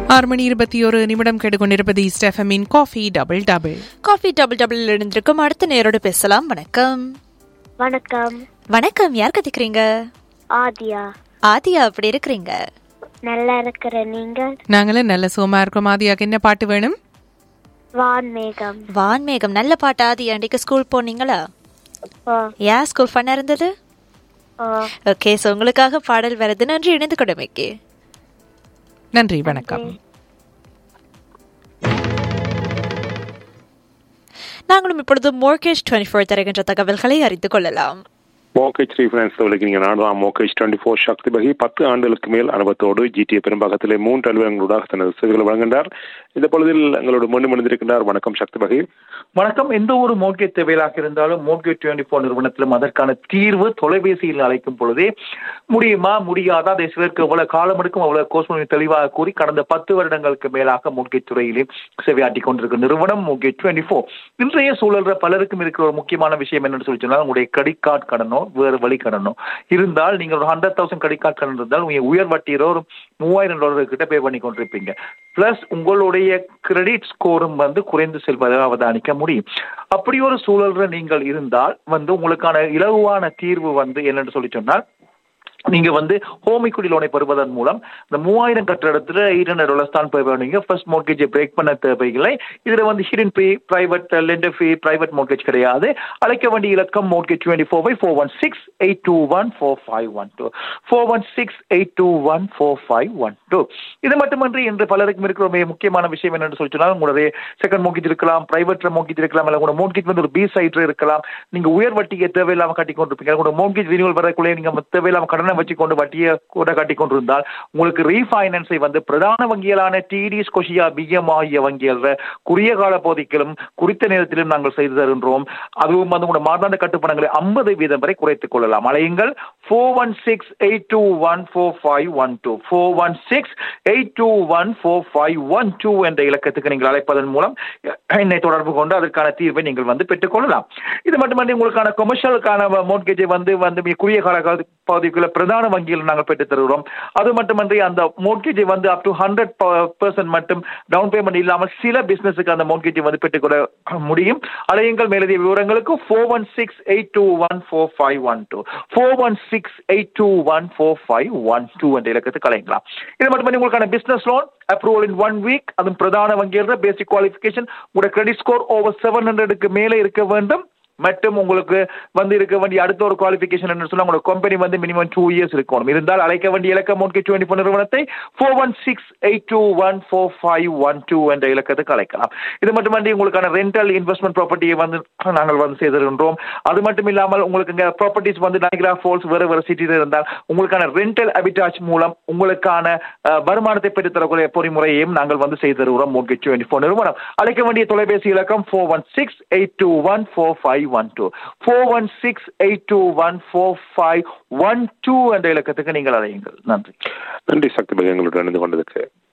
ஆறு மணி இருபத்தி ஒரு நிமிடம் கேட்டுக்கொண்டிருப்பது ஸ்டெஃபமின் coffee double double coffee double double இருந்திருக்கும் அடுத்த நேரோட பேசலாம் வணக்கம் வணக்கம் வணக்கம் யார் கத்திக்கிறீங்க ஆதியா ஆதியா அப்படி இருக்கிறீங்க நல்லா இருக்கிற நீங்கள் நாங்களும் நல்ல சோமா இருக்கோம் ஆதியாக்கு என்ன பாட்டு வேணும் வான்மேகம் வான்மேகம் நல்ல பாட்டு ஆதியா அன்றைக்கு ஸ்கூல் போனீங்களா ஓ ஏன் ஸ்கூல் ஃபன்னா இருந்தது ஓ ஓகே ஸோ உங்களுக்காக பாடல் வருது நன்றி இணைந்து கொடுமைக்கு நன்றி வணக்கம் நாங்களும் இப்பொழுது மோர்கேஜ் டுவெண்ட்டி ஃபோர் தருகின்ற தகவல்களை அறிந்து கொள்ளலாம் மோகேஜ் ரீஃபைனான்ஸ் விளக்கினீங்க நாடுதான் மோகேஜ் டுவெண்ட்டி ஃபோர் சக்தி பகி பத்து ஆண்டுகளுக்கு மேல் அனுபவத்தோடு ஜிடிஏ பெரும்பாகத்திலே மூன்று அலுவலங்களூடாக தனது சேவைகளை வழங்குகின்றார் இந்த பொழுதில் எங்களோடு முன்னு மணிந்திருக்கின்றார் வணக்கம் சக்தி பகி வணக்கம் எந்த ஒரு மோர்கேஜ் தேவையாக இருந்தாலும் மோர்கேஜ் டுவெண்ட்டி ஃபோர் நிறுவனத்திலும் அதற்கான தீர்வு தொலைபேசியில் அழைக்கும் பொழுதே முடியுமா முடியாதா அதை சிலருக்கு எவ்வளவு காலம் எடுக்கும் அவ்வளவு கோர்ஸ் தெளிவாக கூறி கடந்த பத்து வருடங்களுக்கு மேலாக மோர்கேஜ் துறையிலே சேவையாற்றி கொண்டிருக்கும் நிறுவனம் மோர்கேஜ் டுவெண்ட்டி ஃபோர் இன்றைய சூழல்ல பலருக்கும் இருக்கிற ஒரு முக்கியமான விஷயம் என்னன்னு சொல்லி சொன்னால் உங்களுடைய கிரெடிட் கார்டு கடனோ வேறு வழி கடனோ இருந்தால் நீங்கள் ஒரு ஹண்ட்ரட் தௌசண்ட் கிரெடிட் கார்டு கடன் இருந்தால் உங்க உயர் வட்டியில ஒரு மூவாயிரம் டாலர் கிட்ட பே பண்ணி கொண்டிருப்பீங்க பிளஸ் உங்களுடைய கிரெடிட் ஸ்கோரும் வந்து குறைந்து செல்வதை அவதானிக்க முடியும் அப்படி ஒரு சூழல்ல நீங்கள் இருந்தால் வந்து உங்களுக்கான இலகுவான தீர்வு வந்து என்னன்னு சொல்லி சொன்னால் நீங்க வந்து ஹோம் equity லோனை பெறுவதன் மூலம் இந்த மூவாயிரம் கட்டுற இடத்துல எயிட் ஹண்ட்ரட் டாலர்ஸ் தான் பே பண்ணுவீங்க ஃபர்ஸ்ட் மோர்கேஜை பிரேக் பண்ண தேவையில்லை இதுல வந்து hidden fee private lender fee private mortgage கிடையாது அழைக்க வேண்டிய இலக்கம் mortgage twenty four by four one six eight two one four five one two four one six eight two one four five one two இது மட்டுமன்றி இன்று பலருக்கும் இருக்கிற மிக முக்கியமான விஷயம் என்னன்னு சொல்லி சொன்னால் உங்களுடைய செகண்ட் மோர்கேஜ் இருக்கலாம் பிரைவேட்ல மோர்கேஜ் இருக்கலாம் இல்லை உங்களோட மோர்கேஜ் வந்து ஒரு பி சைட்ல இருக்கலாம் நீங்க உயர் வட்டியை தேவையில்லாம கட்டி கொண்டிருப்பீங்க உங்களோட மோர்கேஜ் ரினியூவல் வரக்குள்ளே நீங்க தேவையில்லாம கடனை வச்சு கொண்டு வட்டியை கூட கட்டி கொண்டிருந்தால் உங்களுக்கு ரீஃபைனான்ஸை வந்து பிரதான வங்கிகளான டிடி ஸ்கொஷியா பிஎம் ஆகிய வங்கிகள் குறுகிய கால பகுதிகளும் குறித்த நேரத்திலும் நாங்கள் செய்து தருகின்றோம் அதுவும் வந்து உங்களோட மாதாந்த கட்டுப்பணங்களை ஐம்பது வீதம் வரை குறைத்துக் கொள்ளலாம் அலையுங்கள் four one six eight two one four five one two four one six eight two one four five one two என்ற இலக்கத்துக்கு நீங்கள் அழைப்பதன் மூலம் என்னை தொடர்பு கொண்டு அதற்கான தீர்வை நீங்கள் வந்து பெற்றுக்கொள்ளலாம் இது மட்டுமன்றி உங்களுக்கான கொமர்ஷியலுக்கான மோட்கேஜை வந்து வந்து மிக குறுகிய கால கால பகுதிக்குள்ள பிரதான வங்கியில் நாங்கள் பெற்றுத் தருகிறோம் அது மட்டுமன்றி அந்த மோட்கேஜை வந்து அப் டு ஹண்ட்ரட் பர்சன்ட் மட்டும் டவுன் பேமெண்ட் இல்லாமல் சில பிசினஸுக்கு அந்த மோட்கேஜை வந்து பெற்றுக்கொள்ள முடியும் அலையுங்கள் மேலதிக விவரங்களுக்கு four one six eight two one four five one two four one six eight two one four five one two என்ற இலக்கத்துக்கு அலையலாம் இது மட்டுமன்றி உங்களுக்கான business loan approval in one week அதுவும் பிரதான வங்கியில் பேசிக் குவாலிஃபிகேஷன் உங்களோட கிரெடிட் ஸ்கோர் ஓவர் செவன் ஹண்ட்ரடுக்கு மேலே இருக்க வேண்டும் மற்றும் உங்களுக்கு வந்து இருக்க வேண்டிய அடுத்த ஒரு குவாலிஃபிகேஷன் என்ன சொன்னா உங்களோட கம்பெனி வந்து மினிமம் டூ இயர்ஸ் இருக்கணும் இருந்தால் அழைக்க வேண்டிய இலக்கம் ஒன்கே டுவெண்ட்டி ஃபோர் நிறுவனத்தை four one six eight two one four five one two என்ற இலக்கத்துக்கு அழைக்கலாம் இது மட்டுமன்றி உங்களுக்கான ரெண்டல் இன்வெஸ்ட்மெண்ட் ப்ராப்பர்ட்டியை வந்து நாங்கள் வந்து செய்திருக்கின்றோம் அது மட்டும் இல்லாமல் உங்களுக்கு இங்கே ப்ராப்பர்ட்டிஸ் வந்து நைக்ரா ஃபால்ஸ் வேறு வேறு சிட்டியில் இருந்தால் உங்களுக்கான ரெண்டல் அபிட்டாச் மூலம் உங்களுக்கான அஹ், வருமானத்தை பெற்றுத் தரக்கூடிய பொறிமுறையையும் நாங்கள் வந்து செய்து தருகிறோம் மோட்கே டுவெண்ட்டி ஃபோர் நிறுவனம் அழைக்க வேண்டிய தொலைபேசி இலக்கம் four one six eight two one four five one two four one six eight two one four five one two என்ற இலக்கத்துக்கு நீங்கள் அழையுங்கள் நன்றி நன்றி சக்தி பகி எங்களோடு இணைந்து கொண்டதுக்கு